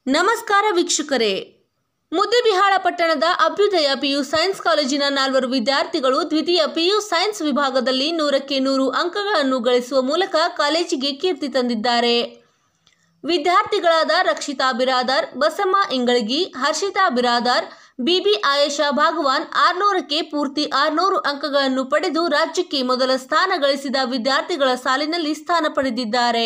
ನಮಸ್ಕಾರ ವೀಕ್ಷಕರೇ ಮುದ್ದೆಬಿಹಾಳ ಪಟ್ಟಣದ ಅಭ್ಯುದಯ ಪಿಯು ಸೈನ್ಸ್ ಕಾಲೇಜಿನ ನಾಲ್ವರು ವಿದ್ಯಾರ್ಥಿಗಳು ದ್ವಿತೀಯ ಪಿಯು ಸೈನ್ಸ್ ವಿಭಾಗದಲ್ಲಿ ನೂರಕ್ಕೆ ನೂರು ಅಂಕಗಳನ್ನು ಗಳಿಸುವ ಮೂಲಕ ಕಾಲೇಜಿಗೆ ಕೀರ್ತಿ ತಂದಿದ್ದಾರೆ ವಿದ್ಯಾರ್ಥಿಗಳಾದ ರಕ್ಷಿತಾ ಬಿರಾದಾರ್ ಬಸಮ್ಮ ಇಂಗಳಗಿ ಹರ್ಷಿತಾ ಬಿರಾದಾರ್ ಬಿಬಿ ಆಯೇಷಾ ಭಾಗವಾನ್ ಆರ್ನೂರಕ್ಕೆ ಪೂರ್ತಿ ಆರ್ನೂರು ಅಂಕಗಳನ್ನು ಪಡೆದು ರಾಜ್ಯಕ್ಕೆ ಮೊದಲ ಸ್ಥಾನ ಗಳಿಸಿದ ವಿದ್ಯಾರ್ಥಿಗಳ ಸಾಲಿನಲ್ಲಿ ಸ್ಥಾನ ಪಡೆದಿದ್ದಾರೆ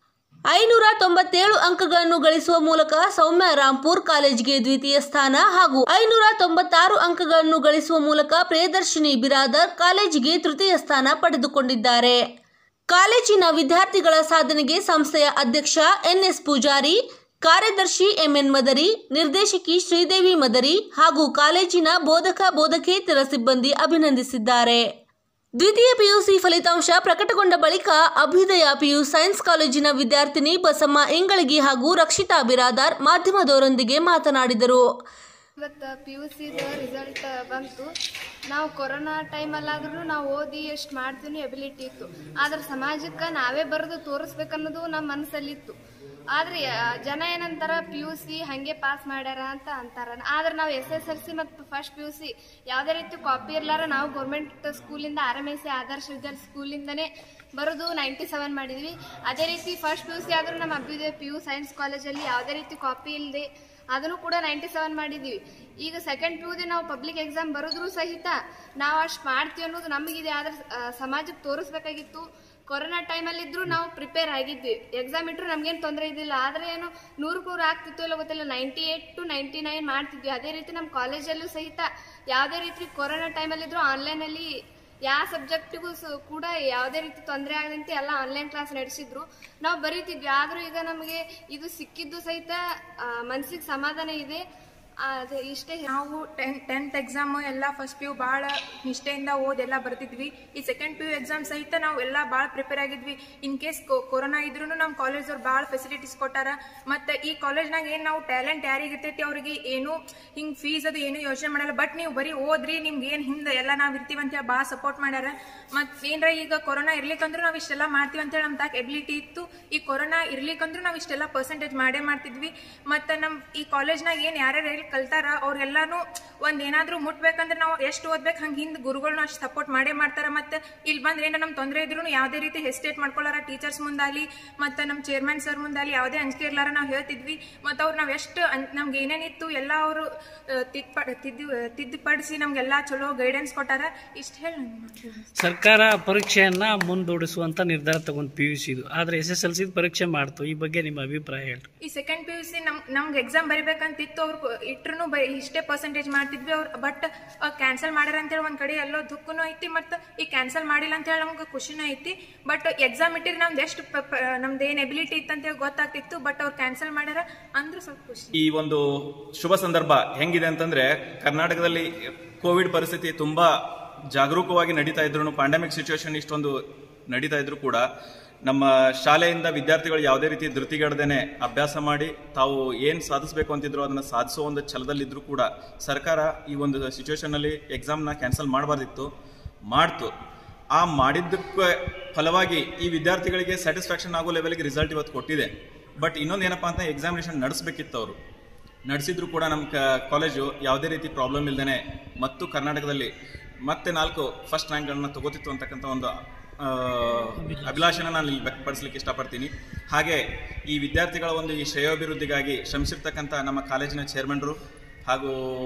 ಐನೂರ ತೊಂಬತ್ತೇಳು ಅಂಕಗಳನ್ನು ಗಳಿಸುವ ಮೂಲಕ ಸೌಮ್ಯ ರಾಂಪುರ್ ಕಾಲೇಜಿಗೆ ದ್ವಿತೀಯ ಸ್ಥಾನ ಹಾಗೂ ಐನೂರ ತೊಂಬತ್ತಾರು ಅಂಕಗಳನ್ನು ಗಳಿಸುವ ಮೂಲಕ ಪ್ರಿಯದರ್ಶಿನಿ ಬಿರಾದರ್ ಕಾಲೇಜಿಗೆ ತೃತೀಯ ಸ್ಥಾನ ಪಡೆದುಕೊಂಡಿದ್ದಾರೆ ಕಾಲೇಜಿನ ವಿದ್ಯಾರ್ಥಿಗಳ ಸಾಧನೆಗೆ ಸಂಸ್ಥೆಯ ಅಧ್ಯಕ್ಷ ಎನ್ಎಸ್ ಪೂಜಾರಿ ಕಾರ್ಯದರ್ಶಿ ಎಂಎನ್ ಮದರಿ ನಿರ್ದೇಶಕಿ ಶ್ರೀದೇವಿ ಮದರಿ ಹಾಗೂ ಕಾಲೇಜಿನ ಬೋಧಕ ಬೋಧಕೇತರ ಸಿಬ್ಬಂದಿ ಅಭಿನಂದಿಸಿದ್ದಾರೆ ದ್ವಿತೀಯ ಪಿಯುಸಿ ಫಲಿತಾಂಶ ಪ್ರಕಟಗೊಂಡ ಬಳಿಕ ಅಭ್ಯುದಯ ಪಿಯು ಸೈನ್ಸ್ ಕಾಲೇಜಿನ ವಿದ್ಯಾರ್ಥಿನಿ ಬಸಮ್ಮ ಇಂಗಳಗಿ ಹಾಗೂ ರಕ್ಷಿತಾ ಬಿರಾದಾರ್ ಮಾಧ್ಯಮದವರೊಂದಿಗೆ ಮಾತನಾಡಿದರು ಇವತ್ತು ಪಿ ಯು ಸಿದು ರಿಸಲ್ಟ್ ಬಂತು ನಾವು ಕೊರೋನಾ ಟೈಮಲ್ಲಾದ್ರೂ ನಾವು ಓದಿ ಎಷ್ಟು ಮಾಡ್ತೀವಿ ಎಬಿಲಿಟಿ ಇತ್ತು ಆದ್ರೆ ಸಮಾಜಕ್ಕೆ ನಾವೇ ಬರೆದು ತೋರಿಸ್ಬೇಕನ್ನೋದು ನಮ್ಮ ಮನಸ್ಸಲ್ಲಿತ್ತು ಆದ್ರೆ ಆ, ಜನ ಏನಂತಾರ ಪಿ ಯು ಸಿ ಹಂಗೆ ಪಾಸ್ ಮಾಡ್ಯಾರ ಅಂತ ಅಂತಾರ ಆದ್ರೆ ನಾವು ಎಸ್ ಎಸ್ ಎಲ್ ಸಿ ಮತ್ತು ಫಸ್ಟ್ ಪಿ ಯು ಸಿ ಯಾವುದೇ ರೀತಿ ಕಾಪಿ ಇರ್ಲಾರ ನಾವು ಗೌರ್ಮೆಂಟ್ ಸ್ಕೂಲಿಂದ R M S C Adarsha Vidyarthi ಸ್ಕೂಲಿಂದನೇ ಬರೋದು ನೈಂಟಿ ಸೆವೆನ್ ಮಾಡಿದ್ವಿ ಅದೇ ರೀತಿ ಫಸ್ಟ್ ಪಿ ಯು ಸಿ ಆದ್ರೂ ನಮ್ಮ ಅಭ್ಯುದಯ ಪಿ ಯು ಸೈನ್ಸ್ ಕಾಲೇಜಲ್ಲಿ ಯಾವುದೇ ರೀತಿ ಕಾಪಿ ಇಲ್ಲದೆ ಅದನ್ನು ಕೂಡ ನೈಂಟಿ ಸೆವೆನ್ ಮಾಡಿದ್ದೀವಿ ಈಗ ಸೆಕೆಂಡ್ ಪಿ ಯುದಿ ನಾವು ಪಬ್ಲಿಕ್ ಎಕ್ಸಾಮ್ ಬರೋದ್ರೂ ಸಹಿತ ನಾವು ಅಷ್ಟು ಮಾಡ್ತೀವಿ ಅನ್ನೋದು ನಮಗಿದೆ ಆದ್ರೆ ಆ, ಸಮಾಜಕ್ಕೆ ತೋರಿಸ್ಬೇಕಾಗಿತ್ತು ಕೊರೋನಾ ಟೈಮಲ್ಲಿ ಇದ್ರೂ ನಾವು ಪ್ರಿಪೇರ್ ಆಗಿದ್ವಿ ಎಕ್ಸಾಮ್ ಇಟ್ಟರು ನಮ್ಗೇನು ತೊಂದರೆ ಇದ್ದಿಲ್ಲ ಆದರೆ ಏನು ನೂರಕ್ಕೆ ನೂರು ಆಗ್ತಿತ್ತು ಇಲ್ಲ ಗೊತ್ತಿಲ್ಲ ninety eight to ninety nine ಮಾಡ್ತಿದ್ವಿ ಅದೇ ರೀತಿ ನಮ್ಮ ಕಾಲೇಜಲ್ಲೂ ಸಹಿತ ಯಾವುದೇ ರೀತಿ ಕೊರೋನಾ ಟೈಮಲ್ಲಿದ್ದರೂ ಆನ್ಲೈನಲ್ಲಿ ಯಾವ ಸಬ್ಜೆಕ್ಟಿಗೂ ಕೂಡ ಯಾವುದೇ ರೀತಿ ತೊಂದರೆ ಆಗದಂತೆ ಎಲ್ಲ ಆನ್ಲೈನ್ ಕ್ಲಾಸ್ ನಡೆಸಿದ್ರು ನಾವು ಬರೀತಿದ್ವಿ ಆದರೂ ಈಗ ನಮಗೆ ಇದು ಸಿಕ್ಕಿದ್ದು ಸಹಿತ ಮನಸ್ಸಿಗೆ ಸಮಾಧಾನ ಇದೆ ಅದೇ ಇಷ್ಟೇ ನಾವು ಟೆನ್ ಟೆಂತ್ ಎಕ್ಸಾಮು ಎಲ್ಲ ಫಸ್ಟ್ ಪಿ ಯು ಭಾಳ ನಿಷ್ಠೆಯಿಂದ ಓದಿ ಎಲ್ಲ ಬರ್ತಿದ್ವಿ ಈ ಸೆಕೆಂಡ್ ಪಿ ಯು ಎಕ್ಸಾಮ್ ಸಹಿತ ನಾವು ಎಲ್ಲ ಭಾಳ ಪ್ರಿಪೇರ್ ಆಗಿದ್ವಿ ಇನ್ ಕೇಸ್ ಕೊರೋನಾ ಇದ್ರೂ ನಮ್ಮ ಕಾಲೇಜವ್ರು ಭಾಳ ಫೆಸಿಲಿಟೀಸ್ ಕೊಟ್ಟಾರ ಮತ್ತು ಈ ಕಾಲೇಜ್ನಾಗ ಏನು ನಾವು ಟ್ಯಾಲೆಂಟ್ ಯಾರಿಗೆ ಇರ್ತೈತಿ ಅವ್ರಿಗೆ ಏನು ಹಿಂಗೆ ಫೀಸ್ ಅದು ಏನು ಯೋಚನೆ ಮಾಡಲ್ಲ ಬಟ್ ನೀವು ಬರೀ ಓದ್ರಿ ನಿಮ್ಗೆ ಏನು ಹಿಂದೆ ಎಲ್ಲ ನಾವು ಇರ್ತೀವಿ ಅಂತೇಳಿ ಭಾಳ ಸಪೋರ್ಟ್ ಮಾಡ್ಯಾರ ಮತ್ತು ಏನರ ಈಗ ಕೊರೋನಾ ಇರ್ಲಿಕ್ಕಂದ್ರೂ ನಾವು ಇಷ್ಟೆಲ್ಲ ಮಾಡ್ತೀವಿ ಅಂತೇಳಿ ನಮ್ಮ ತಾಕ ಎಬಿಲಿಟಿ ಇತ್ತು ಈ ಕೊರೋನಾ ಇರ್ಲಿಕ್ಕಂದ್ರೂ ನಾವು ಇಷ್ಟೆಲ್ಲ ಪರ್ಸೆಂಟೇಜ್ ಮಾಡೇ ಮಾಡ್ತಿದ್ವಿ ಮತ್ತು ನಮ್ಮ ಈ ಕಾಲೇಜ್ನಾಗ ಏನು ಯಾರ್ಯಾರು ಎಲ್ಲಿ ಕಲ್ತಾರ ಅವ್ರೆಲ್ಲಾನು ಒಂದು ಏನಾದರೂ ಮುಟ್ಬೇಕಂದ್ರೆ ನಾವು ಎಷ್ಟು ಓದ್ಬೇಕು ಹಂಗೆ ಹಿಂದೆ ಗುರುಗಳನ್ನ ಅಷ್ಟು ಸಪೋರ್ಟ್ ಮಾಡೇ ಮಾಡ್ತಾರ ಮತ್ತು ಇಲ್ಲಿ ಬಂದ್ರೆ ಏನೋ ನಮ್ಮ ತೊಂದರೆ ಇದ್ರೂ ಯಾವುದೇ ರೀತಿ ಹೆಸಿಟೇಟ್ ಮಾಡ್ಕೊಳ್ಳಾರ ಟೀಚರ್ಸ್ ಮುಂದಾಲಿ ಮತ್ತು ನಮ್ಮ ಚೇರ್ಮನ್ ಸರ್ ಮುಂದಾಲಿ ಯಾವುದೇ ಅಂಜಿಕೆ ಇರ್ಲಾರ ನಾವು ಹೇಳ್ತಿದ್ವಿ ಮತ್ತು ಅವ್ರು ನಾವು ಎಷ್ಟು ಅನ್- ನಮ್ಗೆ ಏನೇನಿತ್ತು ಎಲ್ಲ ಅವರು ತಿದ್ಪ ತಿದ್ದು ತಿದ್ದುಪಡಿಸಿ ನಮಗೆಲ್ಲ ಚಲೋ ಗೈಡೆನ್ಸ್ ಕೊಟ್ಟಾರ ಇಷ್ಟು ಹೇಳಿ ನಾನು ಮಾಡ್ತೀನಿ. ಸರ್ಕಾರ ಪರೀಕ್ಷೆಯನ್ನ ಮುಂದೂಡಿಸುವಂತ ನಿರ್ಧಾರ ತಗೊಂಡು ಪಿ ಯು ಸಿದು ಆದ್ರೆ ಎಸ್ ಎಸ್ ಎಲ್ ಸಿ ಪರೀಕ್ಷೆ ಮಾಡ್ತು ಈ ಬಗ್ಗೆ ನಿಮ್ಮ ಅಭಿಪ್ರಾಯ ಹೇಳ್ರಿ ಈ ಸೆಕೆಂಡ್ ಪಿ ಯು ಸಿ ನಮ್ ನಮ್ಗೆ ಎಕ್ಸಾಮ್ ಬರಿಬೇಕಂತಿತ್ತು ಅವ್ರು ಇಟ್ರು ಬೈ ಇಷ್ಟೇ ಪರ್ಸೆಂಟೇಜ್ ಮಾಡ್ತಿದ್ವಿ ಅವ್ರು ಬಟ್ ಕ್ಯಾನ್ಸಲ್ ಮಾಡ್ಯಾರ ಅಂತೇಳಿ ಒಂದ್ ಕಡೆ ಎಲ್ಲೋ ದುಃಖನೂ ಐತಿ ಮತ್ತು ಈ ಕ್ಯಾನ್ಸಲ್ ಮಾಡಿಲ್ಲ ಅಂತ ಹೇಳಿ ನಮ್ಗೆ ಖುಷಿನೂ ಐತಿ ಬಟ್ ಎಕ್ಸಾಮ್ ಇಟ್ಟಿದ್ರೆ ನಮ್ದು ಎಷ್ಟು ಪ- ಪ- ನಮ್ದು ಏನು ಎಬಿಲಿಟಿ ಇತ್ತು ಅಂತೇಳಿ ಗೊತ್ತಾಗ್ತಿತ್ತು ಬಟ್ ಅವ್ರು ಕ್ಯಾನ್ಸಲ್ ಮಾಡ್ಯಾರ ಅಂದ್ರೆ ಸ್ವಲ್ಪ ಖುಷಿ ಈ ಒಂದು ಶುಭ ಸಂದರ್ಭ ಹೆಂಗಿದೆ ಅಂತಂದ್ರೆ ಕರ್ನಾಟಕದಲ್ಲಿ ಕೋವಿಡ್ ಪರಿಸ್ಥಿತಿ ತುಂಬಾ ಜಾಗರೂಕವಾಗಿ ನಡೀತಾ ಇದ್ರು ಪ್ಯಾಂಡಮಿಕ್ ಸಿಚುವೇಶನ್ ಇಷ್ಟೊಂದು ನಡೀತಾ ಇದ್ರು ಕೂಡ ನಮ್ಮ ಶಾಲೆಯಿಂದ ವಿದ್ಯಾರ್ಥಿಗಳು ಯಾವುದೇ ರೀತಿ ಧೃತಿಗೆಡದೇನೆ ಅಭ್ಯಾಸ ಮಾಡಿ ತಾವು ಏನ್ ಸಾಧಿಸಬೇಕು ಅಂತಿದ್ರು ಅದನ್ನ ಸಾಧಿಸೋ ಒಂದು ಛಲದಲ್ಲಿದ್ರು ಕೂಡ ಸರ್ಕಾರ ಈ ಒಂದು ಸಿಚುವೇಶನ್ ಅಲ್ಲಿ ಎಕ್ಸಾಮ್ನ ಕ್ಯಾನ್ಸಲ್ ಮಾಡಬಾರ್ದಿತ್ತು ಮಾಡ್ತು ಆ ಮಾಡಿದ್ದಕ್ಕೆ ಫಲವಾಗಿ ಈ ವಿದ್ಯಾರ್ಥಿಗಳಿಗೆ ಸ್ಯಾಟಿಸ್ಫ್ಯಾಕ್ಷನ್ ಆಗೋ ಲೆವೆಲ್ಗೆ ರಿಸಲ್ಟ್ ಇವತ್ತು ಕೊಟ್ಟಿದೆ ಬಟ್ ಇನ್ನೊಂದು ಏನಪ್ಪಾ ಅಂತ ಎಕ್ಸಾಮಿನೇಷನ್ ನಡೆಸಬೇಕಿತ್ತು ಅವರು ನಡೆಸಿದ್ರು ಕೂಡ ನಮ್ಮ ಕ- ಕಾಲೇಜು ಯಾವುದೇ ರೀತಿ ಪ್ರಾಬ್ಲಮ್ ಇಲ್ದೇನೆ ಮತ್ತು ಕರ್ನಾಟಕದಲ್ಲಿ ಮತ್ತೆ ನಾಲ್ಕು ಫಸ್ಟ್ ರ್ಯಾಂಕ್ಗಳನ್ನ ತಗೋತಿತ್ತು ಅಂತಕ್ಕಂಥ ಒಂದು ಆ, ಅಭಿಲಾಷೆನ ನಾನು ಇಲ್ಲಿ ವ್ಯಕ್ತಪಡಿಸ್ಲಿಕ್ಕೆ ಇಷ್ಟಪಡ್ತೀನಿ ಹಾಗೆ ಈ ವಿದ್ಯಾರ್ಥಿಗಳ ಒಂದು ಈ ಶ್ರೇಯೋಭಿವೃದ್ಧಿಗಾಗಿ ಶ್ರಮಿಸಿರ್ತಕ್ಕಂಥ ನಮ್ಮ ಕಾಲೇಜಿನ ಚೇರ್ಮನ್ರು ಹಾಗೂ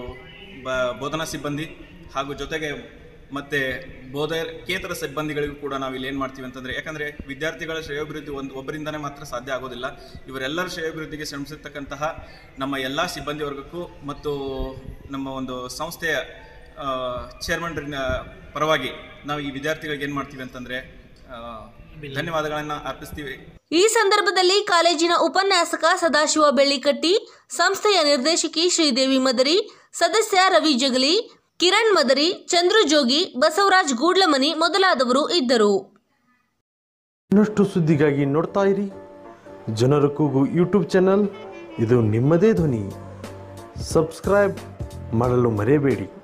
ಬ ಬೋಧನಾ ಸಿಬ್ಬಂದಿ ಹಾಗೂ ಜೊತೆಗೆ ಮತ್ತೆ ಬೋಧಕೇತರ ಸಿಬ್ಬಂದಿಗಳಿಗೂ ಕೂಡ ನಾವು ಇಲ್ಲಿ ಏನು ಮಾಡ್ತೀವಿ ಅಂತಂದ್ರೆ ಯಾಕಂದ್ರೆ ವಿದ್ಯಾರ್ಥಿಗಳ ಶ್ರೇಯೋಭಿವೃದ್ಧಿ ಒಂದು ಒಬ್ಬರಿಂದನೇ ಮಾತ್ರ ಸಾಧ್ಯ ಆಗೋದಿಲ್ಲ ಇವರೆಲ್ಲರ ಶ್ರೇಯೋಭಿವೃದ್ಧಿಗೆ ಶ್ರಮಿಸಿರ್ತಕ್ಕಂತಹ ನಮ್ಮ ಎಲ್ಲ ಸಿಬ್ಬಂದಿ ವರ್ಗಕ್ಕೂ ಮತ್ತು ನಮ್ಮ ಒಂದು ಸಂಸ್ಥೆಯ ಚೇರ್ಮನ್ರಿನ ಪರವಾಗಿ ನಾವು ಈ ವಿದ್ಯಾರ್ಥಿಗಳಿಗೆ ಏನು ಮಾಡ್ತೀವಿ ಅಂತಂದ್ರೆ ಆ, ಧನ್ಯವಾದಗಳನ್ನು ಅರ್ಪಿಸ್ತೀವಿ ಈ ಸಂದರ್ಭದಲ್ಲಿ ಕಾಲೇಜಿನ ಉಪನ್ಯಾಸಕ ಸದಾಶಿವ ಬೆಳ್ಳಿಕಟ್ಟಿ ಸಂಸ್ಥೆಯ ನಿರ್ದೇಶಕಿ ಶ್ರೀದೇವಿ ಮದರಿ ಸದಸ್ಯ ರವಿ ಜಗಲಿ ಕಿರಣ್ ಮದರಿ ಚಂದ್ರು ಜೋಗಿ ಬಸವರಾಜ್ ಗೂಡ್ಲಮನಿ ಮೊದಲಾದವರು ಇದ್ದರು ಇನ್ನಷ್ಟು ಸುದ್ದಿಗಾಗಿ ನೋಡ್ತಾ ಇರಿ ಜನರ ಕೂಗು ಯೂಟ್ಯೂಬ್ ಚಾನಲ್ ಇದು ನಿಮ್ಮದೇ ಧ್ವನಿ ಸಬ್ಸ್ಕ್ರೈಬ್ ಮಾಡಲು ಮರೆಯಬೇಡಿ